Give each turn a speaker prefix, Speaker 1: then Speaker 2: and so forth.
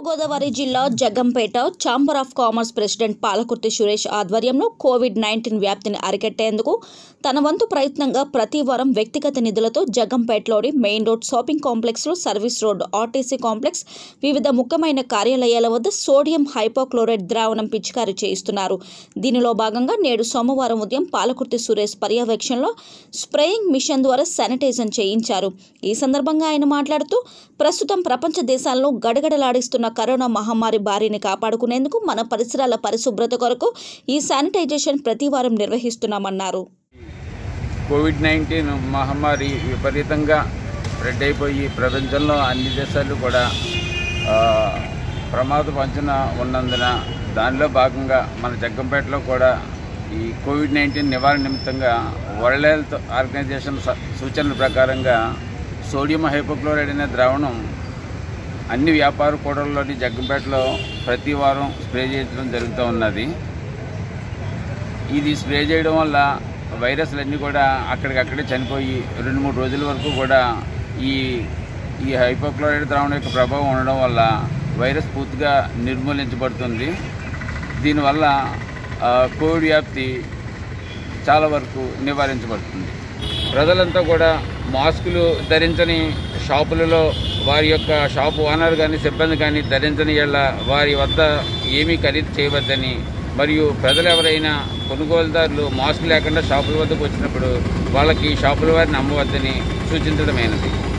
Speaker 1: తూర్పుగోదావరి జిల్లా Jaggampeta chamber of commerce president Palakurthi Suresh ఆధ్వర్యంలో Covid nineteen వ్యాప్తిని అరికట్టేందుకు తన వంతు ప్రయత్నంగా ప్రతి వారం వ్యక్తిగత నిధులతో జగ్గంపేటలోని మెయిన్ రోడ్ షాపింగ్ కాంప్లెక్స్లో సర్వీస్ రోడ్ ఆర్టీసీ కాంప్లెక్స్ వివిధ ముఖ్యమైన కార్యాలయాల వద్ద సోడియం హైపోక్లోరైడ్ ద్రావణం పిచికారీ చేయిస్తున్నారు దీనిలో భాగంగా నేడు సోమవారం ఉదయం పాలకుర్తి సురేష్ పర్యవేక్షణలో స్ప్రేయింగ్ మిషన్ ద్వారా శానిటైజన్ చేయించారు ఈ సందర్భంగా ఆయన మాట్లాడుతూ ప్రస్తుతం ప్రపంచ దేశాలను గడగడలాడిస్తున్న కరోనా మహమ్మారి బారిని కాపాడుకునేందుకు మన పరిసరాల పరిశుభ్రత కొరకు ఈ శానిటైజేషన్ ప్రతి వారం నిర్వహిస్తున్నామన్నారు
Speaker 2: కోవిడ్ నైన్టీన్ మహమ్మారి విపరీతంగా స్ప్రెడ్ అయిపోయి ప్రపంచంలో అన్ని దేశాలు కూడా ఆ, ప్రమాద పంచన ఉన్నందున దానిలో భాగంగా మన జగ్గంపేటలో కూడా ఈ కోవిడ్ నైన్టీన్ నివారణ నిమిత్తంగా వరల్డ్ హెల్త్ ఆర్గనైజేషన్ స- సూచనల ప్రకారంగా సోడియం హైపోక్లోరైడ్ అనే ద్రావణం అన్ని వ్యాపార కూడల్లోని జగ్గంపేటలో ప్రతి వారం స్ప్రే చేయడం జరుగుతూ ఉన్నది ఇది స్ప్రే చేయడం వల్ల వైరస్లన్నీ కూడా అక్కడికక్కడే చనిపోయి రెండు మూడు రోజుల వరకు కూడా ఈ ఈ హైపోక్లోరైడ్ ద్రావణం యొక్క ప్రభావం ఉండడం వల్ల వైరస్ పూర్తిగా నిర్మూలించబడుతుంది దీనివల్ల ఆ, కోవిడ్ వ్యాప్తి చాలా వరకు నివారించబడుతుంది ప్రజలంతా కూడా మాస్కులు ధరించని షాపులలో వారి యొక్క షాపు ఓనర్ కానీ సిబ్బంది కానీ ధరించని యెడల వారి వద్ద ఏమీ ఖరీదు చేయవద్దని మరియు ప్రజలు ఎవరైనా కొనుగోలుదారులు మాస్క్ లేకుండా షాపుల వద్దకు వచ్చినప్పుడు వాళ్ళకి షాపుల వారిని అమ్మవద్దని సూచించడమైనది